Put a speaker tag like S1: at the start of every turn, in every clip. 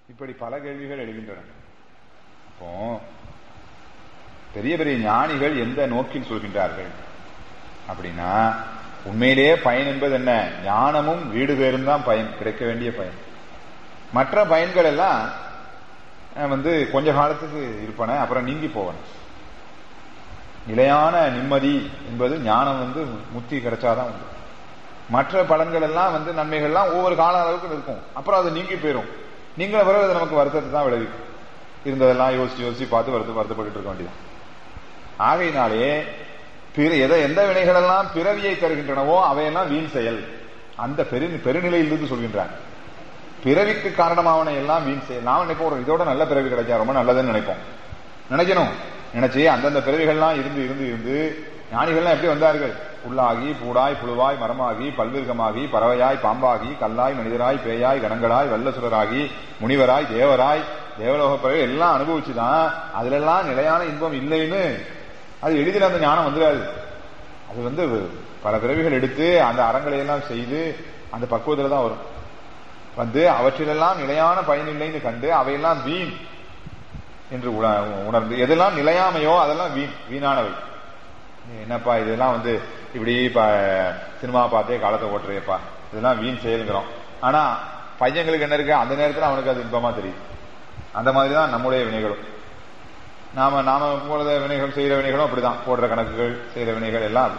S1: இப்படி பல கேள்விகள் எழுகின்றன அப்போ பெரிய பெரிய ஞானிகள் எந்த நோக்கில் சொல்கின்றார்கள் அப்படின்னா உண்மையிலேயே பயன் என்பது என்ன ஞானமும் வீடு பேரும் தான் பயன் கிடைக்க வேண்டிய பயன் மற்ற பயன்கள் எல்லாம் அஹ், வந்து கொஞ்ச காலத்துக்கு இருப்பன அப்புறம் நீங்கி போவன நிலையான நிம்மதி என்பது ஞானம் வந்து முத்தி கிடைச்சாதான் உண்டு மற்ற பலன்கள் எல்லாம் வந்து நன்மைகள்லாம் ஒவ்வொரு கால அளவுக்கு இருக்கும் அப்புறம் அது நீங்கி போயிடும் நீங்கள பிறகு அது நமக்கு வருத்தத்தை தான் விளைவிக்கும் இருந்ததெல்லாம் யோசிச்சு யோசிச்சு பார்த்து வருத்த வருத்தப்பட்டு இருக்க வேண்டியது ஆகையினாலே பிற எதை எந்த வினைகளெல்லாம் பிறவியை தருகின்றனவோ அவையெல்லாம் வீண் செயல் அந்த பெரு பெருநிலையிலிருந்து சொல்கின்றாங்க பிறவிக்கு காரணமாவன எல்லாம் வீண் செயல் நாம் நினைப்போம் இதோட நல்ல பிறவி கிடைச்சா ரொம்ப நல்லதுன்னு நினைப்போம் நினைக்கணும் நினைச்சு அந்தந்த பிறவிகள்லாம் இருந்து இருந்து இருந்து ஞானிகள்லாம் எப்படி வந்தார்கள் புல்லாகி பூடாய் புழுவாய் மரமாகி பல்விருகமாகி பறவையாய் பாம்பாகி கல்லாய் மனிதராய் பேயாய் கணங்களாய் வல்லசுரராகி முனிவராய் தேவராய் தேவலோக பிறகு எல்லாம் அனுபவிச்சுதான் அதுல எல்லாம் நிலையான இன்பம் இல்லைன்னு அது எளிதில் அந்த ஞானம் வந்துடாது அது வந்து பல பிறவிகள் எடுத்து அந்த அறங்களை எல்லாம் செய்து அந்த பக்குவத்துல தான் வரும் வந்து அவற்றிலெல்லாம் நிலையான பயன் இல்லைன்னு கண்டு அவையெல்லாம் வீண் என்று உண- உணர்ந்து எதெல்லாம் நிலையாமையோ அதெல்லாம் வீண் வீணானவை என்னப்பா இதெல்லாம் வந்து இப்படி இப்ப சினிமா பார்த்தே காலத்தை ஓட்டுறியப்பா இதெல்லாம் வீண் செயலுங்கிறோம் ஆனா பையங்களுக்கு என்ன இருக்கு அந்த நேரத்துல அவனுக்கு அது இன்பமா தெரியுது அந்த மாதிரி தான் நம்முடைய வினைகளும் நாம நாம போடுற வினைகள் செய்யற வினைகளும் அப்படிதான் போடுற கணக்குகள் செய்யற வினைகள் எல்லாம்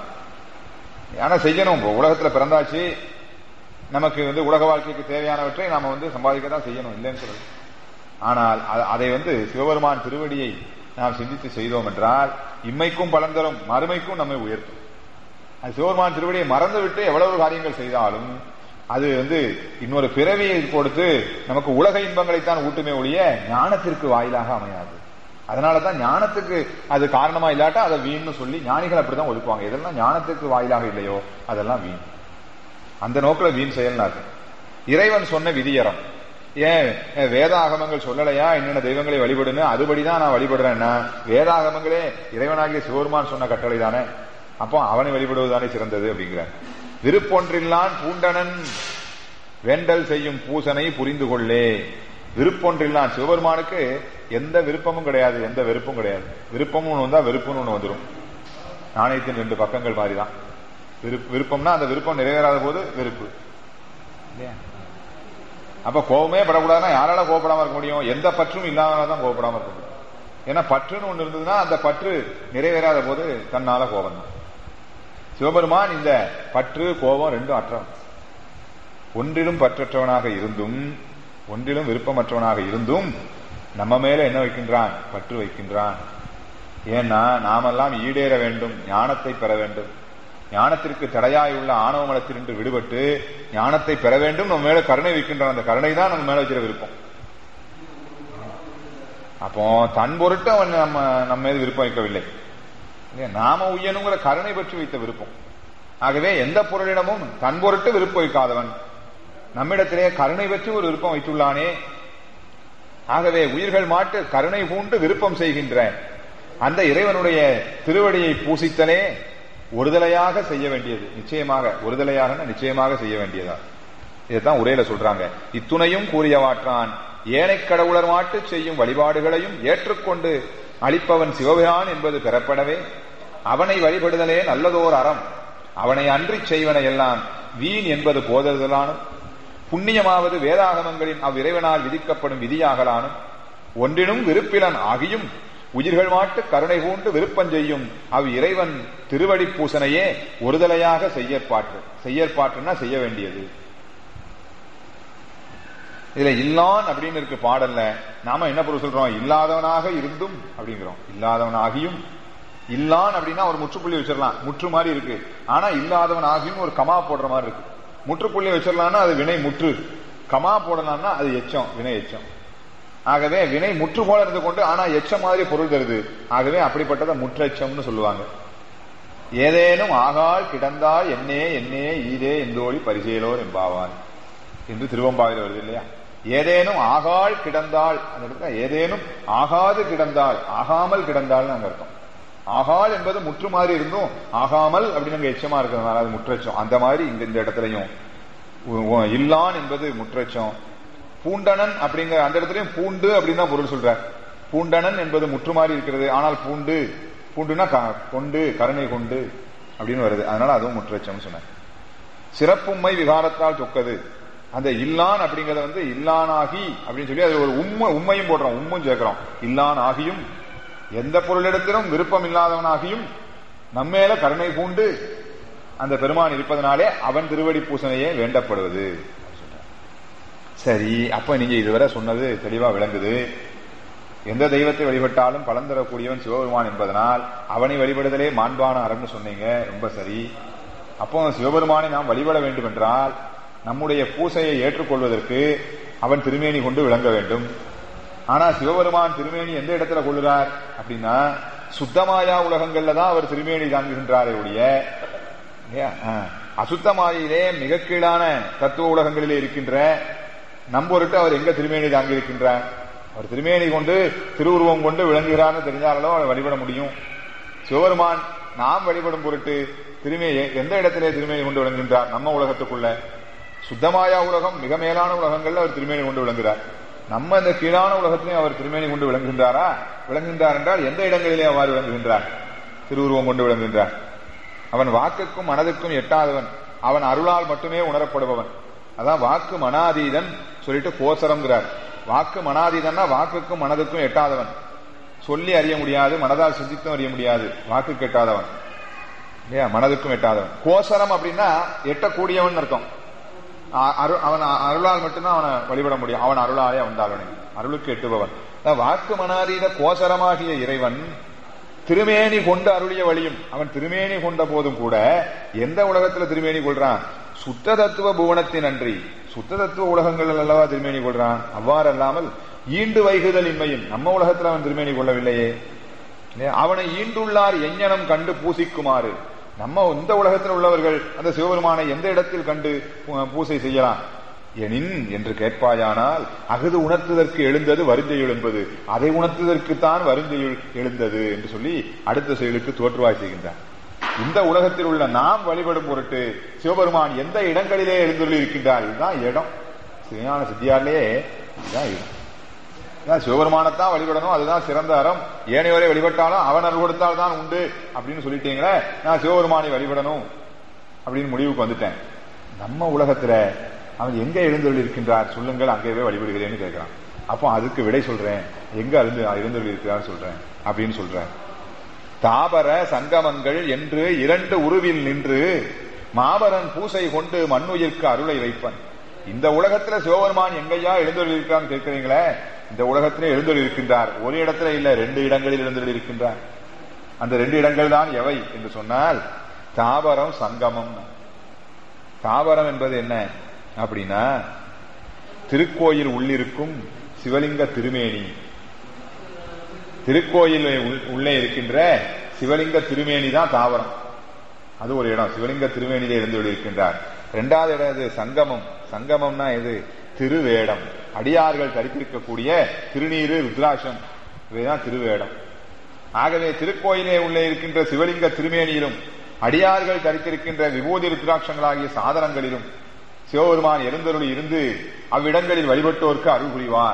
S1: ஆனா செய்யணும் இப்போ உலகத்துல பிறந்தாச்சு நமக்கு வந்து உலக வாழ்க்கைக்கு தேவையானவற்றை நாம வந்து சம்பாதிக்க தான் செய்யணும் இல்லைன்னு சொல்றது ஆனால் அ- அதை வந்து சிவபெருமான் திருவடியை நாம் சிந்தித்து செய்தோம் என்றால் இம்மைக்கும் பலன் தரும் மறுமைக்கும் நம்மை உயர்த்தும் அது சிவபெருமான் திருவடியை மறந்துவிட்டு எவ்வளவு காரியங்கள் செய்தாலும் அது வந்து இன்னொரு பிறவியை கொடுத்து நமக்கு உலக இன்பங்களைத்தான் ஊட்டுமே ஒழிய ஞானத்திற்கு வாயிலாக அமையாது அதனாலதான் ஞானத்துக்கு அது காரணமா இல்லாட்டா அதை வீண்னு சொல்லி ஞானிகள் அப்படிதான் ஒதுக்குவாங்க எதெல்லாம் ஞானத்துக்கு வாயிலாக இல்லையோ அதெல்லாம் வீண் அந்த நோக்கில் வீண் செயல்னா இருக்கு இறைவன் சொன்ன விதியறம் ஏன் ஏன் வேதாகமங்கள் சொல்லலையா என்னென்ன தெய்வங்களை வழிபடுன்னு அதுபடிதான் நான் வழிபடுறேன்னா வேதாகமங்களே இறைவனாகிய சிவருமான் சொன்ன கட்டளை தானே அப்போ அவனை வழிபடுவதுதானே சிறந்தது அப்படிங்கிறார் விருப்பொன்றில்லான் பூண்டனன் வேண்டல் செய்யும் பூசனை புரிந்து கொள்ளே விருப்பொன்றில்லான் சிவபெருமானுக்கு எந்த விருப்பமும் கிடையாது எந்த வெறுப்பும் கிடையாது விருப்பமும் ஒன்று வந்தா வெறுப்புன்னு ஒன்று வந்துடும் நாணயத்தின் ரெண்டு பக்கங்கள் மாதிரி தான் விருப்ப விருப்பம்னா அந்த விருப்பம் நிறைவேறாத போது வெறுப்பு இல்லையா அப்ப கோபமே படக்கூடாதுன்னா யாரால கோபப்படாம இருக்க முடியும் எந்த பற்றும் இல்லாதனால தான் கோபப்படாம இருக்க முடியும் ஏன்னா பற்றுன்னு ஒண்ணு இருந்ததுன்னா அந்த பற்று நிறைவேறாத போது தன்னால கோபம் தான் சிவபெருமான் இந்த பற்று கோபம் ரெண்டும் அற்றவன் ஒன்றிலும் பற்றற்றவனாக இருந்தும் ஒன்றிலும் விருப்பமற்றவனாக இருந்தும் நம்ம மேல என்ன வைக்கின்றான் பற்று வைக்கின்றான் ஏன்னா நாமெல்லாம் ஈடேற வேண்டும் ஞானத்தை பெற வேண்டும் ஞானத்திற்கு தடையாயுள்ள ஆணவ மலத்திலிருந்து விடுபட்டு ஞானத்தை பெற வேண்டும் நம்ம மேல கருணை வைக்கின்றான் அந்த கருணை தான் நம்ம மேல வைக்கிற விருப்பம் அப்போ தன் பொருட்டு அவன் நம்ம நம்ம மீது விருப்பம் வைக்கவில்லை இல்லையா? நாம உய்யணுங்கிற கருணை பற்றி வைத்த விருப்பம் ஆகவே எந்த பொருளிடமும் தன் பொருட்டு விருப்பம் வைக்காதவன் நம்மிடத்திலே கருணை பற்றி ஒரு விருப்பம் வைத்துள்ளானே ஆகவே உயிர்கள் மாட்டு கருணை பூண்டு விருப்பம் செய்கின்ற அந்த இறைவனுடைய திருவடியை பூசித்தலே ஒருதலையாக செய்ய வேண்டியது நிச்சயமாக ஒருதலையாக நிச்சயமாக செய்ய வேண்டியதா இதைத்தான் உரையில சொல்றாங்க இத்துணையும் கூறியவாற்றான் ஏனை கடவுளர் மாட்டு செய்யும் வழிபாடுகளையும் ஏற்றுக்கொண்டு அளிப்பவன் சிவபிரான் என்பது பெறப்படவே அவனை வழிபடுதலே நல்லதோர் அறம் அவனை அன்றி செய்வன எல்லாம் வீண் என்பது போதலானும் புண்ணியமாவது வேதாகமங்களின் அவ்விறைவனால் விதிக்கப்படும் விதியாகலானும் ஒன்றினும் விருப்பிலன் ஆகியும் உயிர்கள் மாட்டு கருணை பூண்டு விருப்பம் செய்யும் அவ் இறைவன் திருவடி பூசனையே ஒருதலையாக செய்யற்பாற்று செய்யற்பாற்றுன்னா செய்ய வேண்டியது இதுல இல்லான் அப்படின்னு இருக்கு பாடல்ல நாம என்ன பொருள் சொல்றோம் இல்லாதவனாக இருந்தும் அப்படிங்கிறோம் இல்லாதவனாகியும் இல்லான் அப்படின்னா ஒரு முற்றுப்புள்ளி வச்சிடலாம் முற்று மாதிரி இருக்கு ஆனா இல்லாதவன் ஆகியும் ஒரு கமா போடுற மாதிரி இருக்கு முற்றுப்புள்ளி வச்சிடலாம்னா அது வினை முற்று கமா போடலாம்னா அது எச்சம் வினை எச்சம் ஆகவே வினை முற்று போல இருந்து கொண்டு ஆனா எச்சம் மாதிரி பொருள் தருது ஆகவே அப்படிப்பட்டதை முற்றெச்சம்னு சொல்லுவாங்க ஏதேனும் ஆகால் கிடந்தால் என்னே என்னே ஈதே எந்தோழி பரிசேலோர் என்பாவான் என்று திருவம்பாவில் வருது இல்லையா ஏதேனும் ஆகால் கிடந்தால் அந்த இடத்துல ஏதேனும் ஆகாது கிடந்தால் ஆகாமல் கிடந்தால் அங்க அர்த்தம் ஆகால் என்பது முற்று மாதிரி இருந்தும் ஆகாமல் அப்படின்னு அங்க எச்சமா இருக்கிறதுனால அது முற்றச்சம் அந்த மாதிரி இங்க இந்த இடத்துலயும் உ- உ- இல்லான் என்பது முற்றச்சம் பூண்டனன் அப்படிங்கிற அந்த இடத்துலயும் பூண்டு அப்படின்னு தான் பொருள் சொல்றார் பூண்டனன் என்பது முற்றுமாறி இருக்கிறது ஆனால் பூண்டு பூண்டுனா க- கொண்டு கருணை கொண்டு அப்படின்னு வருது அதனால அதுவும் முற்றச்சம்னு சொன்னார் சிறப்புண்மை விகாரத்தால் தொக்கது அந்த இல்லான் அப்படிங்கறத வந்து இல்லானாகி அப்படின்னு சொல்லி அது ஒரு உண்மை உண்மையும் போடுறோம் உண்மையும் சேர்க்கிறோம் இல்லான் ஆகியும் எந்த பொருளிடத்திலும் விருப்பம் இல்லாதவனாகியும் நம்மேல கருணை பூண்டு அந்த பெருமான் இருப்பதனாலே அவன் திருவடி பூசணையே வேண்டப்படுவது சரி அப்ப நீங்க இதுவரை சொன்னது தெளிவா விளங்குது எந்த தெய்வத்தை வழிபட்டாலும் பலன் தரக்கூடியவன் சிவபெருமான் என்பதனால் அவனை வழிபடுதலே மாண்பான அறம்னு சொன்னீங்க ரொம்ப சரி அப்போ சிவபெருமானை நாம் வழிபட வேண்டும் என்றால் நம்முடைய பூசையை ஏற்றுக்கொள்வதற்கு அவன் திருமேனி கொண்டு விளங்க வேண்டும் ஆனா சிவபெருமான் திருமேனி எந்த இடத்துல கொள்ளுறார் அப்படின்னா சுத்தமாயா உலகங்கள்ல தான் அவர் திருமேனி தாங்குகின்றாரே ஒழிய இல்லையா? ஆ. அசுத்த மாயிலே மிக கீழான தத்துவ உலகங்களிலே இருக்கின்ற நம்பொருட்டு அவர் எங்க திருமேனி தாங்கி இருக்கின்றார் அவர் திருமேனி கொண்டு திருவுருவம் கொண்டு விளங்குகிறார்னு தெரிஞ்சாலும் அவர் வழிபட முடியும் சிவபெருமான் நாம் வழிபடும் பொருட்டு திருமே எந்த இடத்திலே திருமேனி கொண்டு விளங்குகின்றார் நம்ம உலகத்துக்குள்ள சுத்தமாயா உலகம் மிக மேலான உலகங்கள்ல அவர் திருமேனி கொண்டு விளங்குகிறார் நம்ம இந்த கீழான உலகத்திலையும் அவர் திருமேனி கொண்டு விளங்குகின்றாரா விளங்குகின்றார் என்றால் எந்த இடங்களிலே அவ்வாறு விளங்குகின்றார் திருவுருவம் கொண்டு விளங்குகின்றார் அவன் வாக்குக்கும் மனதுக்கும் எட்டாதவன் அவன் அருளால் மட்டுமே உணரப்படுபவன் அதான் வாக்கு மனாதீதன் சொல்லிட்டு கோசரம்ங்கிறார் வாக்கு மனாதீதன்னா வாக்குக்கும் மனதுக்கும் எட்டாதவன் சொல்லி அறிய முடியாது மனதால் சிந்தித்தும் அறிய முடியாது வாக்கு கெட்டாதவன் இல்லையா மனதுக்கும் எட்டாதவன் கோசரம் அப்படின்னா எட்டக்கூடியவன் அர்த்தம் அ- அரு- அவன் அ- அருளால் மட்டும்தான் அவனை வழிபட முடியும் அவன் அருளாலே வந்தாளவனை அருளுக்கு எட்டுபவன் அதான் வாக்கு மனாதீத கோசரமாகிய இறைவன் திருமேனி கொண்டு அருளிய வழியும் அவன் திருமேனி கொண்ட போதும் கூட எந்த உலகத்துல திருமேனி கொள்றான் சுத்த தத்துவ புவனத்தின் அன்றி சுத்த தத்துவ உலகங்கள் அல்லவா திருமேனி கொள்றான் அவ்வாறு அல்லாமல் ஈண்டு வைகுதல் இன்மையின் நம்ம உலகத்துல அவன் திருமேனி கொள்ளவில்லையே இல்லையா? அவனை ஈண்டுள்ளார் எஞ்ஞனம் கண்டு பூசிக்குமாறு நம்ம இந்த உலகத்தில் உள்ளவர்கள் அந்த சிவபெருமானை எந்த இடத்தில் கண்டு பூ- பூசை செய்யலாம் எனின் என்று கேட்பாயானால் அகுது உணர்த்துதற்கு எழுந்தது வருந்தையுள் என்பது அதை உணர்த்துவதற்குத்தான் வருந்தையுள் எழுந்தது என்று சொல்லி அடுத்த செயலுக்கு தோற்றுவாய் செய்கின்றார் இந்த உலகத்தில் உள்ள நாம் வழிபடும் பொருட்டு சிவபெருமான் எந்த இடங்களிலே எழுந்துள்ளி இருக்கின்றார் இதுதான் இடம் சிவஞான சித்தியாரிலே இதுதான் இடம் அதான் சிவபெருமானத்தான் வழிபடணும் அதுதான் சிறந்த அறம் ஏனையோரை வழிபட்டாலும் அவன் அருள் கொடுத்தால் தான் உண்டு அப்படின்னு சொல்லிட்டீங்களே நான் சிவபெருமானை வழிபடணும் அப்படின்னு முடிவுக்கு வந்துட்டேன் நம்ம உலகத்துல அவன் எங்க எழுந்தருள் இருக்கின்றார் சொல்லுங்கள் அங்கேயே வழிபடுகிறேன்னு கேட்கிறான் அப்போ அதுக்கு விடை சொல்றேன் எங்க அருந்து எழுந்தருள் இருக்கிறார் சொல்றேன் அப்படின்னு சொல்றேன் தாபர சங்கமங்கள் என்று இரண்டு உருவில் நின்று மாபரன் பூசை கொண்டு மண்ணுயிர்க்கு அருளை வைப்பன் இந்த உலகத்துல சிவபெருமான் எங்கய்யா எழுந்தொழி இருக்கிறான்னு கேட்கிறீங்களே இந்த உலகத்திலே எழுந்தொழி இருக்கின்றார் ஒரு இடத்துல இல்ல ரெண்டு இடங்களில் எழுந்தொழி இருக்கின்றார் அந்த ரெண்டு இடங்கள் தான் எவை என்று சொன்னால் தாபரம் சங்கமம் தாபரம் என்பது என்ன அப்படின்னா திருக்கோயில் உள்ளிருக்கும் சிவலிங்க திருமேனி திருக்கோயில் உள்- உள்ளே இருக்கின்ற சிவலிங்க திருமேனி தான் தாவரம் அது ஒரு இடம் சிவலிங்க திருமேனியிலே இருந்து இருக்கின்றார் இரண்டாவது இடம் இது சங்கமம் சங்கமம்னா இது திருவேடம் அடியார்கள் தரித்திருக்கக்கூடிய திருநீரு ருத்ராட்சம் இவைதான் திருவேடம் ஆகவே திருக்கோயிலே உள்ளே இருக்கின்ற சிவலிங்க திருமேனியிலும் அடியார்கள் தரித்திருக்கின்ற விபூதி ருத்ராட்சங்களாகிய சாதனங்களிலும் சிவபெருமான் எழுந்தருளி இருந்து அவ்விடங்களில் வழிபட்டோருக்கு அருள் புரிவார்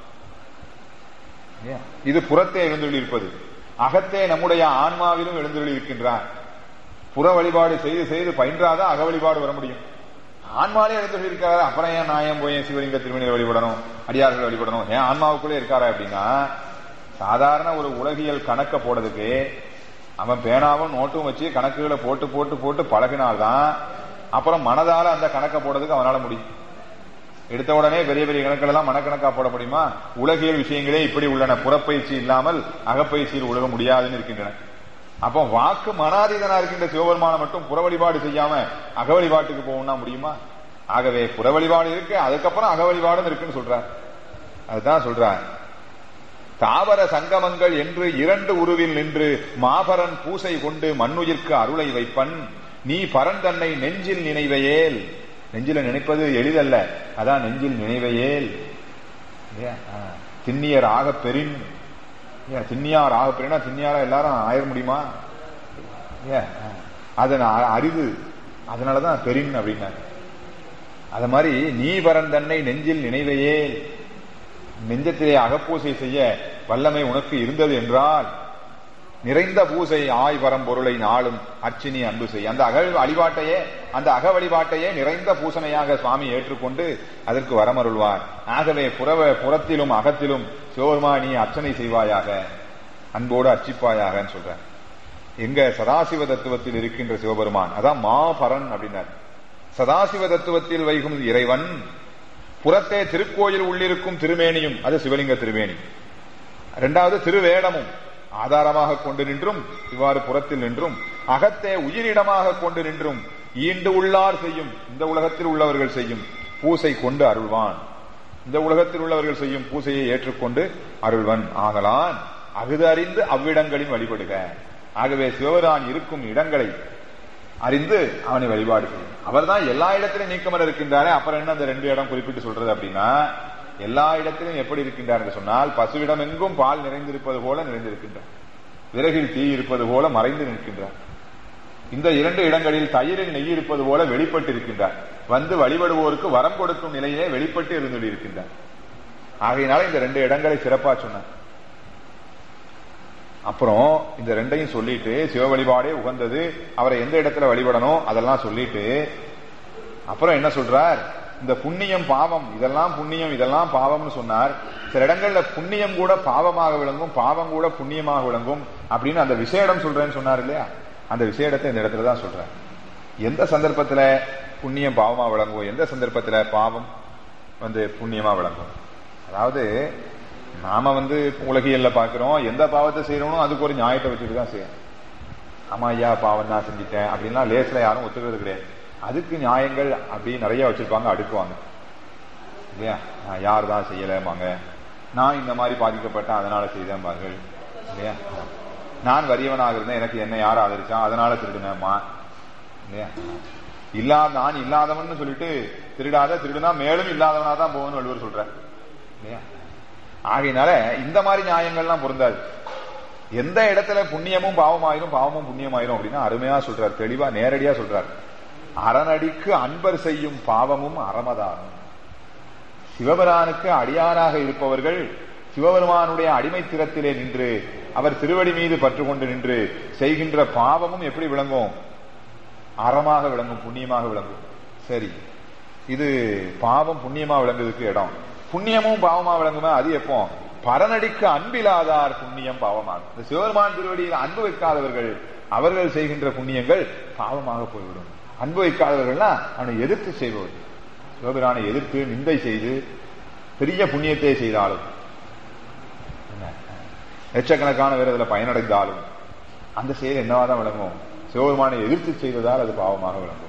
S1: இல்லையா? இது புறத்தே எழுந்தருளி இருப்பது அகத்தே நம்முடைய ஆன்மாவிலும் எழுந்தருளி இருக்கின்றார் புற வழிபாடு செய்து செய்து பயின்றாதான் அக வழிபாடு வர முடியும் ஆன்மாலே எழுந்தருளி இருக்காரு அப்புறம் ஏன் நான் ஏன் போய் என் சிவலிங்க திருமணியை வழிபடணும் அடியார்கள் வழிபடணும் ஏன் ஆன்மாவுக்குள்ளே இருக்காரா அப்படின்னா சாதாரண ஒரு உலகியல் கணக்க போடுறதுக்கு அவன் பேனாவும் நோட்டும் வச்சு கணக்குகளை போட்டு போட்டு போட்டு பழகினால்தான் அப்புறம் மனதால அந்த கணக்க போடுறதுக்கு அவனால முடியும் எடுத்த உடனே பெரிய பெரிய கணக்குகள் எல்லாம் மனக்கணக்கா போட முடியுமா உலகியல் விஷயங்களே இப்படி உள்ளன புறப்பயிற்சி இல்லாமல் அகப்பயிற்சியில் உலக முடியாதுன்னு இருக்கின்றன அப்போ வாக்கு மனாதீதனா இருக்கின்ற சிவபெருமானை மட்டும் புற வழிபாடு செய்யாம அக வழிபாட்டுக்கு போகணும்னா முடியுமா ஆகவே புற வழிபாடு இருக்கு அதுக்கப்புறம் அக வழிபாடும் இருக்குன்னு சொல்றார் அதுதான் சொல்றார் தாவர சங்கமங்கள் என்று இரண்டு உருவில் நின்று மாபரன் பூசை கொண்டு மண்ணுயிர்க்கு அருளை வைப்பன் நீ பரன் தன்னை நெஞ்சில் நினைவையேல் நெஞ்சில நினைப்பது எளிதல்ல அதான் நெஞ்சில் நினைவையேல் இல்லையா? ஆ. திண்ணியர் ஆக பெரின் இல்லையா? திண்ணியார் ஆக பெரினா திண்ணியாரா எல்லாரும் ஆயிர முடியுமா இல்லையா? ஆ. அதன் அ- அரிது அதனாலதான் பெரின் அப்படின்னாரு அது மாதிரி நீ பரந்தன்னை நெஞ்சில் நினைவையே நெஞ்சத்திலே அகப்பூசை செய்ய வல்லமை உனக்கு இருந்தது என்றால் நிறைந்த பூசை ஆய் பரம்பொருளை நாளும் அர்ச்சினி அன்பு செய் அந்த அக வழிபாட்டையே அந்த அக வழிபாட்டையே நிறைந்த பூசணையாக சுவாமி ஏற்றுக்கொண்டு அதற்கு வரமருள்வார் ஆகவே புறவ புறத்திலும் அகத்திலும் சிவபெருமானி அர்ச்சனை செய்வாயாக அன்போடு அர்ச்சிப்பாயாக சொல்ற எங்க சதாசிவ தத்துவத்தில் இருக்கின்ற சிவபெருமான் அதான் மா பரன் அப்படின்னார் சதாசிவ தத்துவத்தில் வைகும் இறைவன் புறத்தே திருக்கோயில் உள்ளிருக்கும் திருமேனியும் அது சிவலிங்க திருமேனி இரண்டாவது திருவேடமும் ஆதாரமாக கொண்டு நின்றும் இவ்வாறு புறத்தில் நின்றும் அகத்தே உயிரிடமாக கொண்டு நின்றும் ஈண்டு உள்ளார் செய்யும் இந்த உலகத்தில் உள்ளவர்கள் செய்யும் பூசை கொண்டு அருள்வான் இந்த உலகத்தில் உள்ளவர்கள் செய்யும் பூசையை ஏற்றுக்கொண்டு அருள்வன் ஆகலான் அகுது அறிந்து அவ்விடங்களின் வழிபடுக ஆகவே சிவபெருமான் இருக்கும் இடங்களை அறிந்து அவனை வழிபாடு செய்யும் அவர் தான் எல்லா இடத்திலும் நீக்கமர இருக்கின்றாரே அப்புறம் என்ன அந்த ரெண்டு இடம் குறிப்பிட்டு சொல்றது அப்படின்னா எல்லா இடத்திலும் எப்படி இருக்கின்றார் என்று சொன்னால் பசுவிடம் எங்கும் பால் நிறைந்திருப்பது போல நிறைந்திருக்கின்றார் விறகில் தீ இருப்பது போல மறைந்து நிற்கின்றார் இந்த இரண்டு இடங்களில் தயிரில் நெய் இருப்பது போல வெளிப்பட்டு இருக்கின்றார் வந்து வழிபடுவோருக்கு வரம் கொடுக்கும் நிலையிலே வெளிப்பட்டு இருந்து இருக்கின்றார் ஆகையினால இந்த ரெண்டு இடங்களை சிறப்பா சொன்னார் அப்புறம் இந்த ரெண்டையும் சொல்லிட்டு சிவ வழிபாடே உகந்தது அவரை எந்த இடத்துல வழிபடணும் அதெல்லாம் சொல்லிட்டு அப்புறம் என்ன சொல்றார் இந்த புண்ணியம் பாவம் இதெல்லாம் புண்ணியம் இதெல்லாம் பாவம்னு சொன்னார் சில இடங்கள்ல புண்ணியம் கூட பாவமாக விளங்கும் பாவம் கூட புண்ணியமாக விளங்கும் அப்படின்னு அந்த விசேடம் சொல்றேன்னு சொன்னார் இல்லையா அந்த விசேடத்தை இந்த இடத்துல தான் சொல்றேன் எந்த சந்தர்ப்பத்துல புண்ணியம் பாவமா விளங்கும் எந்த சந்தர்ப்பத்துல பாவம் வந்து புண்ணியமா விளங்கும் அதாவது நாம வந்து உலகியல்ல பாக்குறோம் எந்த பாவத்தை செய்யறோமோ அதுக்கு ஒரு நியாயத்தை வச்சுட்டு தான் செய்யணும் ஆமா ஐயா பாவம் தான் செஞ்சுட்டேன் அப்படின்லாம் லேஸ்ல யாரும் ஒத்துக்கிறது கிடையாது அதுக்கு நியாயங்கள் அப்படி நிறைய வச்சிருப்பாங்க அடுக்குவாங்க இல்லையா நான் யார் தான் செய்யலமாங்க நான் இந்த மாதிரி பாதிக்கப்பட்டேன் அதனால செய்தேன்பார்கள் இல்லையா நான் வறியவனாக இருந்தேன் எனக்கு என்ன யார் ஆதரிச்சான் அதனால திருடுனேம்மா இல்லையா இல்லாத நான் இல்லாதவன் சொல்லிட்டு திருடாத திருடுனா மேலும் இல்லாதவனா தான் போகணும்னு வள்ளுவர் சொல்ற இல்லையா ஆகையினால இந்த மாதிரி நியாயங்கள்லாம் பொருந்தாது எந்த இடத்துல புண்ணியமும் பாவமாயிரும் பாவமும் புண்ணியமாயிரும் அப்படின்னா அருமையா சொல்றார் தெளிவா நேரடியா சொல்றார் அரணடிக்கு அன்பர் செய்யும் பாவமும் அறமதாகும் சிவபெருமானுக்கு அடியாராக இருப்பவர்கள் சிவபெருமானுடைய அடிமைத்திறத்திலே நின்று அவர் திருவடி மீது பற்று கொண்டு நின்று செய்கின்ற பாவமும் எப்படி விளங்கும் அறமாக விளங்கும் புண்ணியமாக விளங்கும் சரி இது பாவம் புண்ணியமா விளங்குறதுக்கு இடம் புண்ணியமும் பாவமா விளங்குமா அது எப்போ பரநடிக்கு அன்பிலாதார் புண்ணியம் பாவமாகும் இந்த சிவபெருமான் திருவடியில் அன்பு வைக்காதவர்கள் அவர்கள் செய்கின்ற புண்ணியங்கள் பாவமாக போய்விடும் அன்பு வைக்காதவர்கள்னா அவனை எதிர்த்து செய்பவர்கள் சிவபிரானை எதிர்த்து நிந்தை செய்து பெரிய புண்ணியத்தை செய்தாலும் லட்சக்கணக்கான பேர் அதில் பயனடைந்தாலும் அந்த செயல் என்னவாதான் விளங்கும் சிவபெருமானை எதிர்த்து செய்ததால் அது பாவமாக விளங்கும்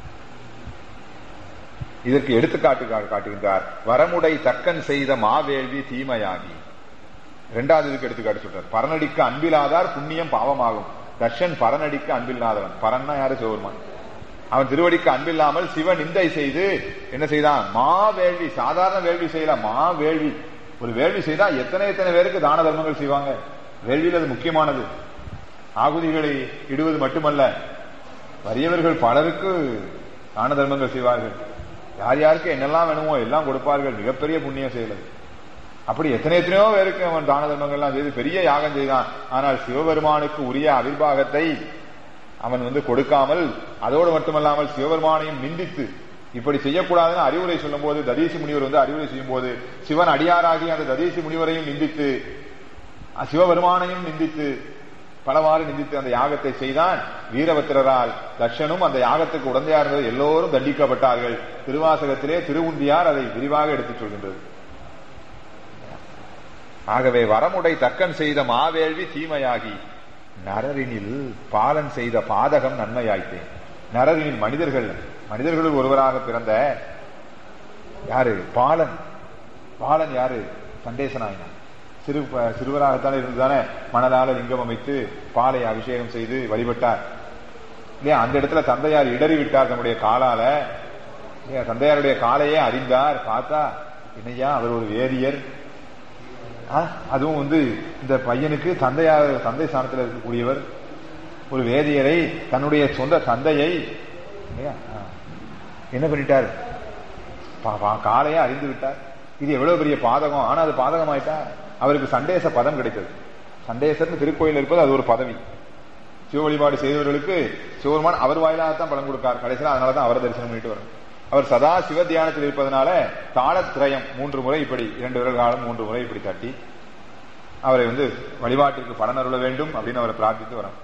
S1: இதற்கு எடுத்துக்காட்டு காட்டுகின்றார் வரமுடை தக்கன் செய்த மாவேள்வி தீமையாகி இரண்டாவது இதுக்கு எடுத்துக்காட்டு சொல்றார் பரநடிக்கு அன்பில்லாதார் புண்ணியம் பாவமாகும் தர்ஷன் பரநடிக்கு அன்பில்லாதவன் பரன்னா யாரு சிவபெருமான் அவன் திருவடிக்கு அன்பில்லாமல் சிவ நிந்தை செய்து என்ன செய்தான் மா வேள்வி சாதாரண வேள்வி செய்யல மா வேள்வி ஒரு வேள்வி செய்தா எத்தனை எத்தனை பேருக்கு தான தர்மங்கள் செய்வாங்க வேள்வியில் அது முக்கியமானது ஆகுதிகளை இடுவது மட்டுமல்ல வறியவர்கள் பலருக்கு தான தர்மங்கள் செய்வார்கள் யார் யாருக்கு என்னெல்லாம் வேணுமோ எல்லாம் கொடுப்பார்கள் மிகப்பெரிய புண்ணியம் செய்யறது அப்படி எத்தனை எத்தனையோ பேருக்கு அவன் தான தர்மங்கள்லாம் செய்து பெரிய யாகம் செய்தான் ஆனால் சிவபெருமானுக்கு உரிய அவிர்வாகத்தை அவன் வந்து கொடுக்காமல் அதோடு மட்டுமல்லாமல் சிவபெருமானையும் நிந்தித்து இப்படி செய்யக்கூடாதுன்னு அறிவுரை சொல்லும் போது ததீசி முனிவர் வந்து அறிவுரை செய்யும் போது சிவன் அடியாராகி அந்த ததீசி முனிவரையும் நிந்தித்து சிவபெருமானையும் நிந்தித்து பலவாறு நிந்தித்து அந்த யாகத்தை செய்தான் வீரபத்திரரால் தர்ஷனும் அந்த யாகத்துக்கு உடந்தையா இருந்தது எல்லோரும் தண்டிக்கப்பட்டார்கள் திருவாசகத்திலே திருவுந்தியார் அதை விரிவாக எடுத்துச் சொல்கின்றது ஆகவே வரமுடை தக்கன் செய்த மாவேள்வி தீமையாகி நரரினில் பாலன் செய்த பாதகம் நன்மையாய்த்தேன் நரரினில் மனிதர்கள் மனிதர்களுள் ஒருவராக பிறந்த யாரு பாலன் பாலன் யாரு சண்டேசனாயினான் சிறு சிறுவராகத்தானே இருந்துதானே மணலால லிங்கம் அமைத்து பாலை அபிஷேகம் செய்து வழிபட்டார் இல்லையா அந்த இடத்துல தந்தையார் இடறி விட்டார் தன்னுடைய காலால இல்லையா தந்தையாருடைய காலையே அறிந்தார் பார்த்தா என்னையா அவர் ஒரு வேதியர் அதுவும் வந்து இந்த பையனுக்கு தந்தையார் தந்தை ஸ்தானத்தில் இருக்கக்கூடியவர் ஒரு வேதியரை தன்னுடைய சொந்த தந்தையை என்ன பண்ணிட்டார் பா- பா- காலையே அறிந்து விட்டார் இது எவ்வளவு பெரிய பாதகம் ஆனா அது பாதகம் ஆயிட்டா அவருக்கு சண்டேச பதம் கிடைத்தது சண்டேசர்னு திருக்கோயில் இருப்பது அது ஒரு பதவி சிவ வழிபாடு செய்தவர்களுக்கு சிவபெருமான் அவர் வாயிலாகத்தான் பலன் கொடுக்கார் கடைசியில் அதனாலதான் அவரை தரிசனம் பண்ணிட்டு வரும் அவர் சதா சிவ தியானத்தில் இருப்பதனால தாளத்திரயம் மூன்று முறை இப்படி இரண்டு விரல் காலம் மூன்று முறை இப்படி தட்டி அவரை வந்து வழிபாட்டிற்கு பலன் அருள வேண்டும் அப்படின்னு அவரை பிரார்த்தித்து வரோம்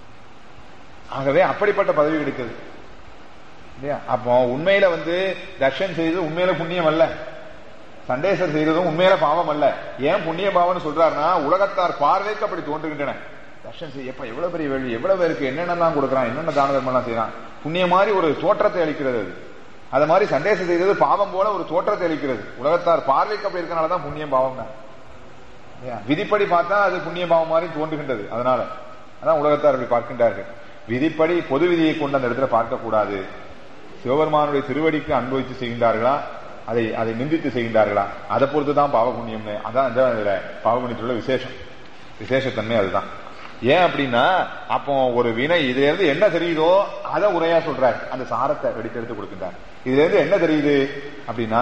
S1: ஆகவே அப்படிப்பட்ட பதவி கிடைக்கிறது இல்லையா அப்போ உண்மையில வந்து தர்ஷன் செய்தது உண்மையில புண்ணியம் அல்ல சண்டேசர் செய்ததும் உண்மையில பாவம் அல்ல ஏன் புண்ணிய பாவம்னு சொல்றாருன்னா உலகத்தார் பார்வைக்கு அப்படி தோன்றுகின்றன தர்ஷன் செய்ய எப்ப எவ்வளவு பெரிய வேள்வி எவ்வளவு பேருக்கு என்னென்னலாம் கொடுக்குறான் என்னென்ன தான தர்மம்லாம் செய்யறான் புண்ணிய மாதிரி ஒரு தோற்றத்தை அளிக்கிறது அது அது மாதிரி சண்டேசம் செய்தது பாவம் போல ஒரு தோற்றத்தை அளிக்கிறது உலகத்தார் பார்வைக்கு அப்படி இருக்கனால தான் புண்ணியம் பாவம் தான் இல்லையா? விதிப்படி பார்த்தா அது புண்ணிய பாவம் மாதிரி தோன்றுகின்றது அதனால அதான் உலகத்தார் அப்படி பார்க்கின்றார்கள் விதிப்படி பொது விதியை கொண்டு அந்த இடத்துல பார்க்க கூடாது சிவபெருமானுடைய திருவடிக்கு அன்பு வைத்து செய்கின்றார்களா அதை அதை நிந்தித்து செய்கின்றார்களா அதை பொறுத்து தான் பாவ புண்ணியம்னு அதான் இந்த இதுல பாவ புண்ணியத்துல விசேஷம் விசேஷத்தன்மை அதுதான் ஏன் அப்படின்னா அப்போ ஒரு வினை இதுல இருந்து என்ன தெரியுதோ அதை உரையா சொல்றார் அந்த சாரத்தை வெடித்தெடுத்து கொடுக்கின்றார் இதுல இருந்து என்ன தெரியுது அப்படின்னா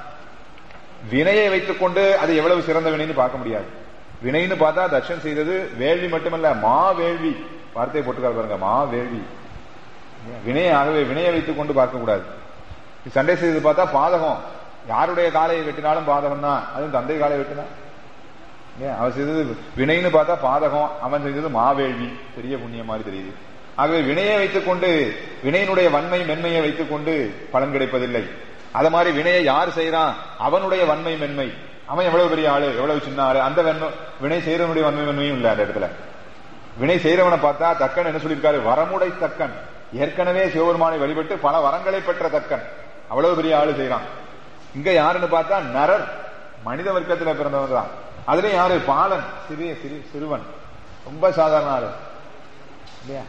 S1: வினையை வைத்துக் கொண்டு அது எவ்வளவு சிறந்த வினைன்னு பார்க்க முடியாது வினைன்னு பார்த்தா தட்சன் செய்தது வேள்வி மட்டுமல்ல மா வேள்வி வார்த்தையை போட்டுக்கார பாருங்க மா வேள்வி வினையை ஆகவே வினையை வைத்துக் கொண்டு பார்க்க கூடாது சண்டை செய்தது பார்த்தா பாதகம் யாருடைய காலையை வெட்டினாலும் பாதகம் தான் அதுவும் தந்தை காலை வெட்டினா ஏன் அவன் செய்தது வினைன்னு பார்த்தா பாதகம் அவன் செய்தது மாவேள்வி பெரிய புண்ணியம் மாதிரி தெரியுது ஆகவே வினையை வைத்துக் கொண்டு வினையினுடைய வன்மை மென்மையை வைத்துக் கொண்டு பலன் கிடைப்பதில்லை அத மாதிரி வினையை யார் செய்யறான் அவனுடைய வன்மை மென்மை அவன் எவ்வளவு பெரிய ஆளு எவ்வளவு சின்ன ஆளு அந்த வெண்மை வினை செய்யறவனுடைய வன்மை மென்மையும் இல்லை அந்த இடத்துல வினை செய்யறவனை பார்த்தா தக்கன் என்ன சொல்லியிருக்காரு வரமுடை தக்கன் ஏற்கனவே சிவபெருமானை வழிபட்டு பல வரங்களை பெற்ற தக்கன் அவ்வளவு பெரிய ஆளு செய்யறான் இங்க யாருன்னு பார்த்தா நரர் மனித வர்க்கத்துல பிறந்தவன் தான் அதுலயும் யாரு பாலன் சிறிய சிறு சிறுவன் ரொம்ப சாதாரண ஆளு இல்லையா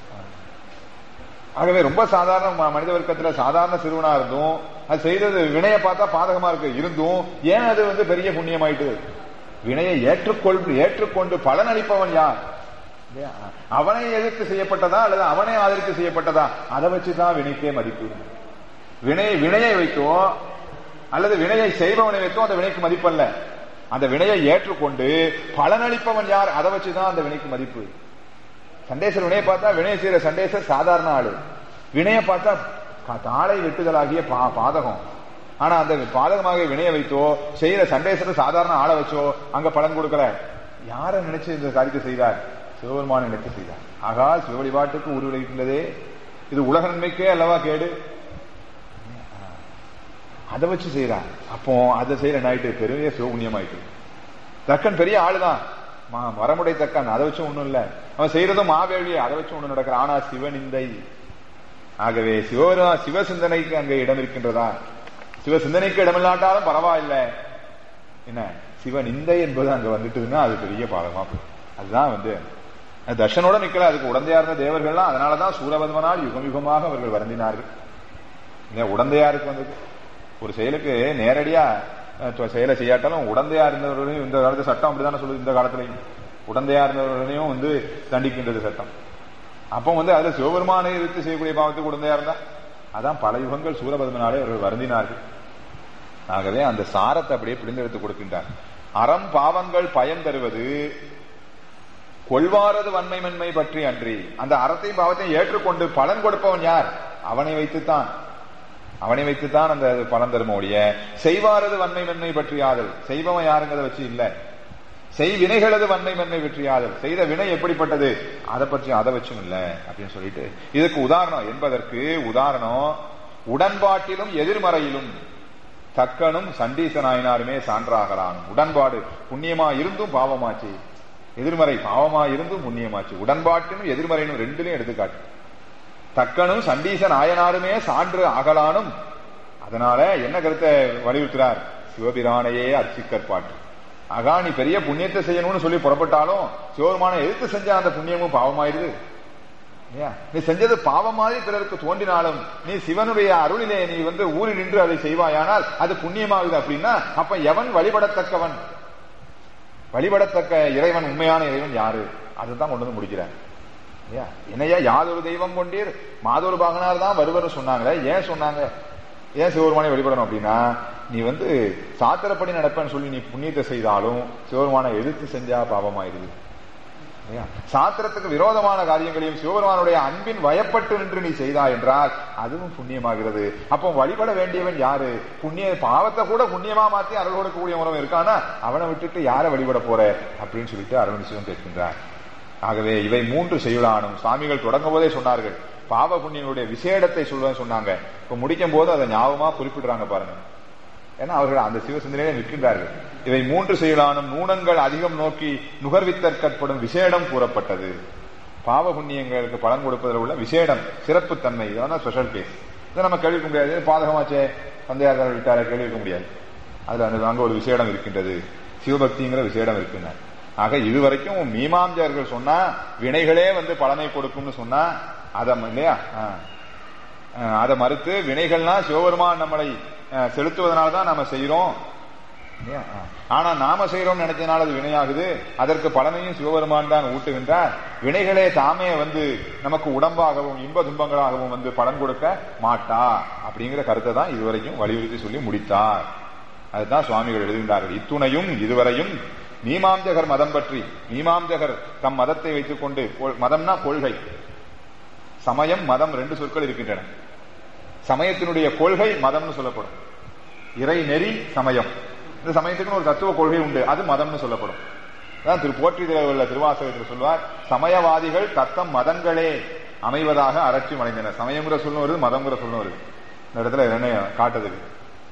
S1: ஆகவே ரொம்ப சாதாரண ம- மனித வர்க்கத்துல சாதாரண சிறுவனா இருந்தும் அது செய்தது வினையை பார்த்தா பாதகமா இருக்கு இருந்தும் ஏன் அது வந்து பெரிய புண்ணியமாயிட்டு வினையை ஏற்றுக்கொள் ஏற்றுக்கொண்டு பலன் அளிப்பவன் யார் இல்லையா? அவனை எதிர்த்து செய்யப்பட்டதா அல்லது அவனை ஆதரித்து செய்யப்பட்டதா அதை வச்சுதான் வினைக்கே மதிப்பு வினை வினையை வைத்தோ அல்லது வினையை செய்பவனை வைத்தோ அந்த வினைக்கு மதிப்பல்ல அந்த வினையை ஏற்றுக்கொண்டு பலனளிப்பவன் யார் அதை வச்சுதான் அந்த வினைக்கு மதிப்பு சண்டேசர் வினையை பார்த்தா வினய செய்யற சண்டேசர் சாதாரண ஆளு வினையை பார்த்தா கா- தாளை வெட்டுதலாகிய பா- பாதகம் ஆனா அந்த பாதகமாக வினைய வைத்தோ செய்யற சண்டேசர் சாதாரண ஆளை வச்சோ அங்க பலன் கொடுக்கல யாரை நினைச்சு இந்த காரியத்தை செய்தார் சிவபெருமான் நினைத்து செய்தார் ஆகா சிவ வழிபாட்டுக்கு உருவிளைக்கின்றதே இது உலக நன்மைக்கே அல்லவா கேடு அதை வச்சு செய்யறான் அப்போ அதை செய்யற நாயிட்டு பெரிய சிவபுண்ணியமாயிட்டு தக்கன் பெரிய ஆளுதான் ம- மரமுடை தக்கன் அதை வச்சு ஒண்ணும் இல்ல அவன் செய்யறதும் மாவேலி அதை வச்சு ஒண்ணு நடக்கிறான் ஆனா சிவனிந்தை ஆகவே சிவரா சிவ சிந்தனைக்கு அங்க இடம் இருக்கின்றதா சிவ சிந்தனைக்கு இடமில்லாட்டாலும் பரவாயில்ல என்ன சிவநிந்தை என்பது அங்க வந்துட்டுதுன்னா அது பெரிய பாதமா போகும் அதுதான் வந்து அது தர்ஷனோட நிக்கல அதுக்கு உடந்தையா இருந்த தேவர்கள்லாம் அதனாலதான் சூரபத்மனால் யுகம் யுகமாக அவர்கள் வருந்தினார்கள் இல்லையா உடந்தையாருக்கு வந்தது ஒரு செயலுக்கு நேரடியா அஹ், தொ- செயலை செய்யாட்டாலும் உடந்தையா இருந்தவர்களையும் இந்த காலத்து சட்டம் அப்படிதானே சொல்லுது இந்த காலத்திலையும் உடந்தையா இருந்தவர்களையும் வந்து தண்டிக்கின்றது சட்டம் அப்போ வந்து அதுல சிவபெருமானை எதிர்த்து செய்யக்கூடிய பாவத்துக்கு உடந்தையா இருந்தா அதான் பல யுகங்கள் சூரபத்மனாலே அவர்கள் வருந்தினார்கள் ஆகவே அந்த சாரத்தை அப்படியே பிடிந்தெடுத்து கொடுக்கின்றார் அறம் பாவங்கள் பயன் தருவது கொள்வாரது வன்மை மென்மை பற்றி அன்றி அந்த அறத்தை பாவத்தை ஏற்றுக்கொண்டு பலன் கொடுப்பவன் யார் அவனை வைத்துத்தான் அவனை வைத்துத்தான் அந்த பலன் தரும ஒழிய செய்வாரது வன்மை மென்மை பற்றி ஆதல் செய்பவன் யாருங்கிறத வச்சு இல்ல செய் வினைகளது வன்மை மென்மை பற்றி ஆதல் செய்த வினை எப்படிப்பட்டது அதை பற்றி அதை வச்சும் இல்ல அப்படின்னு சொல்லிட்டு இதுக்கு உதாரணம் என்பதற்கு உதாரணம் உடன்பாட்டிலும் எதிர்மறையிலும் தக்கனும் சண்டீச நாயனாருமே சான்றாகலாம் உடன்பாடு புண்ணியமா இருந்தும் பாவமாச்சு எதிர்மறை பாவமா இருந்தும் புண்ணியமாச்சு உடன்பாட்டிலும் எதிர்மறையிலும் ரெண்டுலயும் எடுத்துக்காட்டு தக்கனும் சண்டீச நாயனாருமே சான்று ஆகலானும் அதனால என்ன கருத்தை வலியுறுத்துறார் சிவபிரானையே அர்ச்சிக்கற்பாட்டு ஆகா நீ பெரிய புண்ணியத்தை செய்யணும்னு சொல்லி புறப்பட்டாலும் சிவபெருமானை எதிர்த்து செஞ்ச அந்த புண்ணியமும் பாவமாயிருது இல்லையா? நீ செஞ்சது பாவம் மாதிரி பிறருக்கு தோன்றினாலும் நீ சிவனுடைய அருளிலே நீ வந்து ஊறி நின்று அதை செய்வாயானால் அது புண்ணியமாகுது அப்படின்னா அப்ப எவன் வழிபடத்தக்கவன் வழிபடத்தக்க இறைவன் உண்மையான இறைவன் யாரு அதுதான் கொண்டு வந்து முடிக்கிறார் இல்லையா? என்னையா யாதொரு தெய்வம் கொண்டீர் மாதொரு பாகனார் தான் வருவர் சொன்னாங்களே ஏன் சொன்னாங்க ஏன் சிவபெருமானை வழிபடணும் அப்படின்னா நீ வந்து சாத்திரப்படி நடப்பேன்னு சொல்லி நீ புண்ணியத்தை செய்தாலும் சிவபெருமானை எதிர்த்து செஞ்சா பாவமாயிருது இல்லையா? சாத்திரத்துக்கு விரோதமான காரியங்களையும் சிவபெருமானுடைய அன்பின் வயப்பட்டு நின்று நீ செய்தா என்றால் அதுவும் புண்ணியமாகிறது அப்போ வழிபட வேண்டியவன் யாரு புண்ணிய பாவத்தை கூட புண்ணியமா மாத்தி அருள் கொடுக்கக்கூடிய உறவு இருக்கானா அவனை விட்டுட்டு யாரை வழிபட போற அப்படின்னு சொல்லிட்டு அருள் சிவம் கேட்கின்றார் ஆகவே இவை மூன்று செய்யுளானும் சுவாமிகள் தொடங்கும் போதே சொன்னார்கள் பாவ புண்ணியனுடைய விசேடத்தை சொல்லுவேன் சொன்னாங்க இப்ப முடிக்கும் போது அதை ஞாபகமா குறிப்பிடுறாங்க பாருங்க ஏன்னா அவர்கள் அந்த சிவசிந்தனையிலே நிற்கின்றார்கள் இவை மூன்று செயலானும் நூனங்கள் அதிகம் நோக்கி நுகர்வித்தற்கட்படும் விசேடம் கூறப்பட்டது பாவ புண்ணியங்களுக்கு பலன் கொடுப்பதில் உள்ள விசேடம் சிறப்புத்தன்மை இதான் ஸ்பெஷல் கேஸ் இதை நம்ம கேள்விக்க முடியாது இது பாதகமாச்சே சந்தையாளர் விட்டார கேள்விக்க முடியாது அதுல அந்த அங்க ஒரு விசேடம் இருக்கின்றது சிவபக்திங்கிற விசேடம் இருக்கின்றன ஆக இதுவரைக்கும் மீமாஞ்சர்கள் சொன்னா வினைகளே வந்து பலனை கொடுக்கும்னு சொன்னா அதை இல்லையா ஆ. அஹ் அதை மறுத்து வினைகள்லாம் சிவபெருமான் நம்மளை அஹ், செலுத்துவதனால தான் நாம செய்யறோம் இல்லையா? அஹ். ஆனா நாம செய்யறோம்னு நினைச்சதுனால அது வினையாகுது அதற்கு பலனையும் சிவபெருமான் தான் ஊட்டுகின்றார் வினைகளே தாமே வந்து நமக்கு உடம்பாகவும் இன்ப துன்பங்களாகவும் வந்து பலன் கொடுக்க மாட்டா அப்படிங்கிற கருத்தை தான் இதுவரைக்கும் வலியுறுத்தி சொல்லி முடித்தார் அதுதான் சுவாமிகள் எழுதுகின்றார்கள் இத்துணையும் இதுவரையும் மீமாம்சகர் மதம் பற்றி மீமாம்சகர் தம் மதத்தை வைத்துக் கொண்டு கொள்- மதம்னா கொள்கை சமயம் மதம் ரெண்டு சொற்கள் இருக்கின்றன சமயத்தினுடைய கொள்கை மதம்னு சொல்லப்படும் இறை நெறி சமயம் இந்த சமயத்துக்குன்னு ஒரு தத்துவ கொள்கை உண்டு அது மதம்னு சொல்லப்படும் அதான் திரு போற்றிதில் உள்ள திருவாசகத்தில் சொல்வார் சமயவாதிகள் தத்தம் மதங்களே அமைவதாக அரட்சி மடைந்தனர் சமயங்கிற சொல்லும் வருது மதங்கிற சொல்லும் வருது இந்த இடத்துல என்ன காட்டுதுக்கு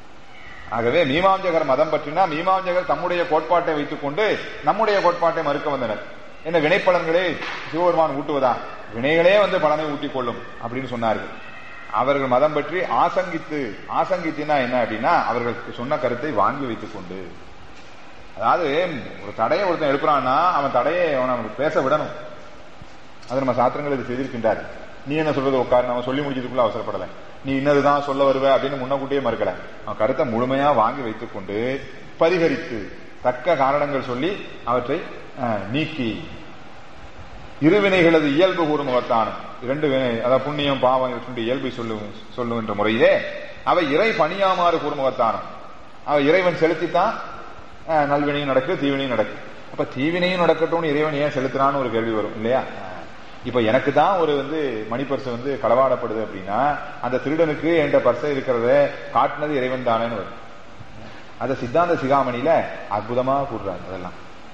S1: ஆகவே மீமாஞ்சகர் மதம் பற்றினா மீமாஞ்சகர் தம்முடைய கோட்பாட்டை வைத்துக் கொண்டு நம்முடைய கோட்பாட்டை மறுக்க வந்தனர் என்ன வினைப்பலன்களே சிவபெருமான் ஊட்டுவதா வினைகளே வந்து பலனை ஊட்டிக் கொள்ளும் அப்படின்னு சொன்னார்கள் அவர்கள் மதம் பற்றி ஆசங்கித்து ஆசங்கித்தினா என்ன அப்படின்னா அவர்கள் சொன்ன கருத்தை வாங்கி வைத்துக் கொண்டு அதாவது ஒரு தடையை ஒருத்தன் எழுப்புறான்னா அவன் தடையை அவனை பேச விடணும் அது நம்ம சாத்திரங்கள் இது செய்திருக்கின்றார் நீ என்ன சொல்றது உட்காரு நம்ம சொல்லி முடிக்கிறதுக்குள்ள அவசரப்படல நீ இன்னதுதான் சொல்ல வருவ அப்படின்னு முன்னக்கூட்டியே மறுக்கல அவன் கருத்தை முழுமையா வாங்கி வைத்துக் கொண்டு பரிகரித்து தக்க காரணங்கள் சொல்லி அவற்றை அஹ், நீக்கி இருவினைகளது இயல்பு கூறும் முகத்தானும் இரண்டு வினை அதாவது புண்ணியம் பாவம் இவற்றுடைய இயல்பை சொல்லும் சொல்லுகின்ற முறையிலே அவை இறை பணியாமாறு கூறும் முகத்தானும் அவை இறைவன் செலுத்தித்தான் அஹ், நல்வினையும் நடக்குது தீவினையும் நடக்குது அப்ப தீவினையும் நடக்கட்டும்னு இறைவன் ஏன் செலுத்துறான்னு ஒரு கேள்வி வரும் இல்லையா இப்ப எனக்கு தான் ஒரு வந்து மணி பர்ஸ் வந்து களவாடப்படுது அப்படின்னா அந்த திருடனுக்கு என்ற பர்ஸை இருக்கிறத காட்டினது இறைவன் தானேன்னு வரும் அத சித்தாந்த சிகாமணியில அற்புதமா கூடுறாரு அதெல்லாம்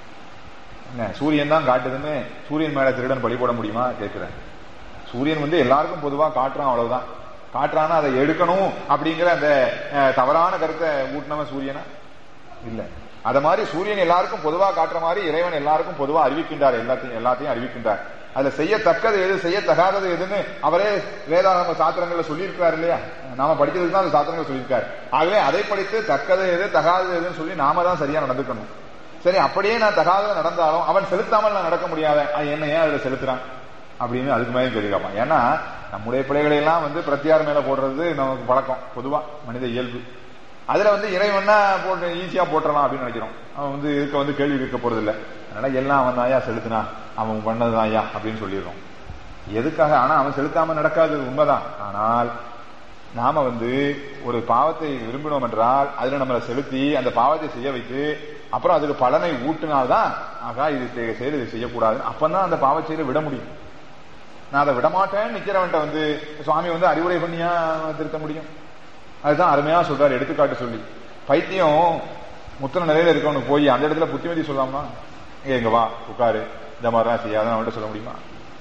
S1: என்ன சூரியன் தான் காட்டுதுன்னு சூரியன் மேல திருடன் பழி போட முடியுமா கேட்கிறேன் சூரியன் வந்து எல்லாருக்கும் பொதுவா காட்டுறான் அவ்வளவுதான் காட்டுறான்னா அதை எடுக்கணும் அப்படிங்கிற அந்த அஹ், தவறான கருத்தை ஊட்டினவன் சூரியனா இல்ல அத மாதிரி சூரியன் எல்லாருக்கும் பொதுவா காட்டுற மாதிரி இறைவன் எல்லாருக்கும் பொதுவா அறிவிக்கின்றார் எல்லாத்தையும் எல்லாத்தையும் அறிவிக்கின்றார் அதுல செய்யத்தக்கது எது செய்யத்தகாதது எதுன்னு அவரே வேதாகம சாத்திரங்கள்ல சொல்லியிருக்கிறார் இல்லையா நாம படிக்கிறதுக்கு தான் அந்த சாத்திரங்கள் சொல்லியிருக்காரு ஆகவே அதை படித்து தக்கது எது தகாதது எதுன்னு சொல்லி நாம தான் சரியா நடந்துக்கணும் சரி அப்படியே நான் தகாதது நடந்தாலும் அவன் செலுத்தாமல் நான் நடக்க முடியாத அவன் என்ன ஏன் அதுல செலுத்துறான் அப்படின்னு அதுக்கு மேலே கேள்வி கேட்பான் ஏன்னா நம்முடைய பிள்ளைகளை எல்லாம் வந்து பிரத்தியார் மேல போடுறது நமக்கு பழக்கம் பொதுவா மனித இயல்பு அதுல வந்து இறைவன்னா போட்டு ஈஸியா போட்டுறலாம் அப்படின்னு நினைக்கிறோம் அவன் வந்து இதுக்கு வந்து கேள்வி கேட்க போறது இல்ல அதனால எல்லாம் அவன் தான் ஐயா செலுத்தினா அவன் பண்ணது ஐயா அப்படின்னு சொல்லிடுறோம் எதுக்காக ஆனா அவன் செலுத்தாம நடக்காது உண்மைதான் ஆனால் நாம வந்து ஒரு பாவத்தை விரும்பினோம் என்றால் அதுல நம்மளை செலுத்தி அந்த பாவத்தை செய்ய வைத்து அப்புறம் அதுக்கு பலனை ஊட்டினால்தான் ஆகா இது தே- செயல் இது செய்யக்கூடாது அப்பதான் அந்த பாவச் செயலை விட முடியும் நான் அதை விடமாட்டேன்னு நிக்கிறவன்ட்ட வந்து சுவாமி வந்து அறிவுரை பண்ணியா திருத்த முடியும் அதுதான் அருமையா சொல்றாரு எடுத்துக்காட்டு சொல்லி பைத்தியம் முத்திர நிலையில இருக்கவனுக்கு போய் அந்த இடத்துல புத்திமதி சொல்லாமா இங்க இங்க வா உட்காரு இந்த மாதிரிலாம் செய்யாத அவன்கிட்ட சொல்ல முடியுமா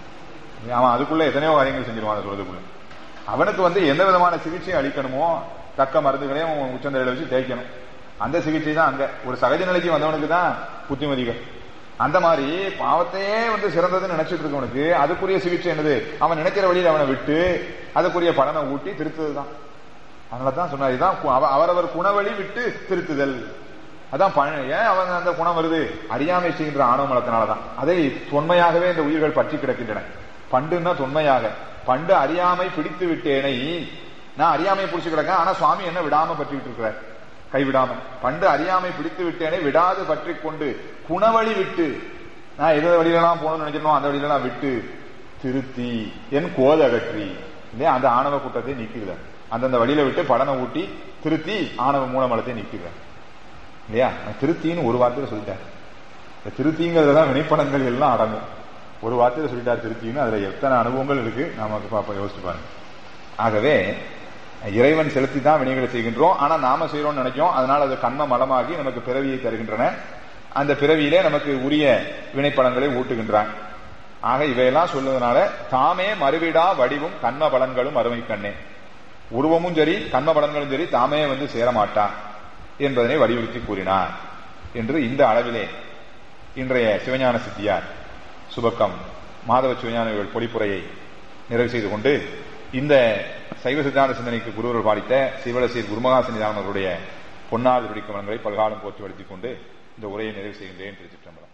S1: அவன் அதுக்குள்ள எத்தனையோ காரியங்கள் செஞ்சிருவான் அதை சொல்றதுக்குள்ள அவனுக்கு வந்து எந்த விதமான சிகிச்சை அளிக்கணுமோ தக்க மருந்துகளையும் அவன் உச்சந்தலையில வச்சு தேய்க்கணும் அந்த சிகிச்சை தான் அங்க ஒரு சகஜ நிலைக்கு வந்தவனுக்கு தான் புத்திமதிகள் அந்த மாதிரி பாவத்தையே வந்து சிறந்ததுன்னு நினைச்சிட்டு இருக்கவனுக்கு அதுக்குரிய சிகிச்சை என்னது அவன் நினைக்கிற வழியில் அவனை விட்டு அதுக்குரிய பலனை ஊட்டி திருத்துறதுதான் அதனாலதான் சொன்னார் இதான் கு- அவ- அவரவர் குணவழி விட்டு திருத்துதல் அதான் பழ- ஏன் அவன் அந்த குணம் வருது அறியாமை செய்கின்ற ஆணவ மலத்தினாலதான் அதை தொன்மையாகவே இந்த உயிர்கள் பற்றி கிடக்கின்றன பண்டுன்னா தொன்மையாக பண்டு அறியாமை பிடித்து விட்டேனை நான் அறியாமை பிடிச்சு கிடக்கேன் ஆனா சுவாமி என்ன விடாம பற்றிட்டு இருக்கிறார் கைவிடாம பண்டு அறியாமை பிடித்து விட்டேனை விடாது பற்றி கொண்டு குணவழி விட்டு நான் எந்த வழியிலலாம் போகணும்னு நினைக்கிறனோ அந்த வழியிலலாம் விட்டு திருத்தி என் கோத அகற்றி இல்லையா அந்த ஆணவ கூட்டத்தை நீக்குகிறார் அந்தந்த வழியில விட்டு படனை ஊட்டி திருத்தி ஆணவ மூலமலத்தை நீக்கிறார் இல்லையா நான் திருத்தின்னு ஒரு வார்த்தையில சொல்லிட்டேன் இந்த திருத்திங்கிறதுதான் வினைப்படங்கள் எல்லாம் அடங்கும் ஒரு வார்த்தையில சொல்லிட்டார் திருத்தின்னு அதுல எத்தனை அனுபவங்கள் இருக்கு நமக்கு பாப்பா யோசிச்சு பாருங்க ஆகவே இறைவன் செலுத்தி தான் வினைகளை செய்கின்றோம் ஆனா நாம செய்யறோம்னு நினைக்கிறோம் அதனால அது கண்ம மலமாகி நமக்கு பிறவியை தருகின்றன அந்த பிறவியிலே நமக்கு உரிய வினைப்படங்களை ஊட்டுகின்றான் ஆக இவையெல்லாம் சொல்லுவதனால தாமே மறுவிடா வடிவும் கண்ம பலன்களும் அருமை கண்ணே உருவமும் சரி கண்ம பலன்களும் சரி தாமே வந்து சேரமாட்டா என்பதனை வலியுறுத்தி கூறினார் என்று இந்த அளவிலே இன்றைய சிவஞான சித்தியார் சுபக்கம் மாதவ சிவஞான பொழிப்புரையை நிறைவு செய்து கொண்டு இந்த சைவ சித்தாந்த சிந்தனைக்கு குருவர்கள் பாலித்த சிவலசீர் குருமகாசனிதான அவர்களுடைய பொன்னாறு பிடிக்கும் பலன்களை பல்காலம் போற்றி வடுத்திக் கொண்டு இந்த உரையை நிறைவு செய்கின்றேன் திருச்சிற்றம்பலம்